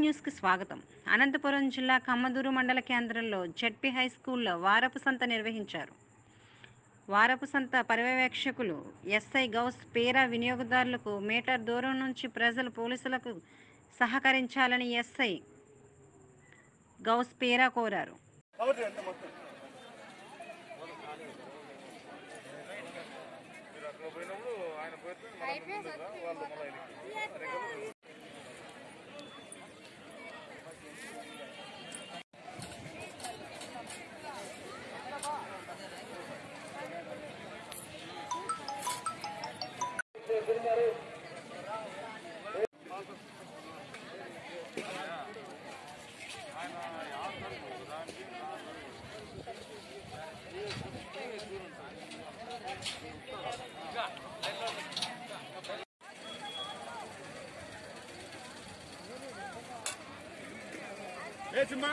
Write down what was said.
న్యూస్కి స్వాగతం అనంతపురం జిల్లా కమ్మదూరు మండల కేంద్రంలో జడ్పీ హై స్కూల్లో వారపు సంత నిర్వహించారు వారపు సంత పర్యవేక్షకులు ఎస్ఐ గౌస్ పేరా వినియోగదారులకు మీటర్ దూరం నుంచి ప్రజలు పోలీసులకు సహకరించాలని ఎస్ఐ గౌస్ పేరా కోరారు కవర్ ఎంత మొత్తం మీరు అక్కడ పోయినప్పుడు ఆయన పోతే మనం ముందుగా వాళ్ళు మళ్ళీ ఆయనకి. అదే కదా? ఏ సినిమా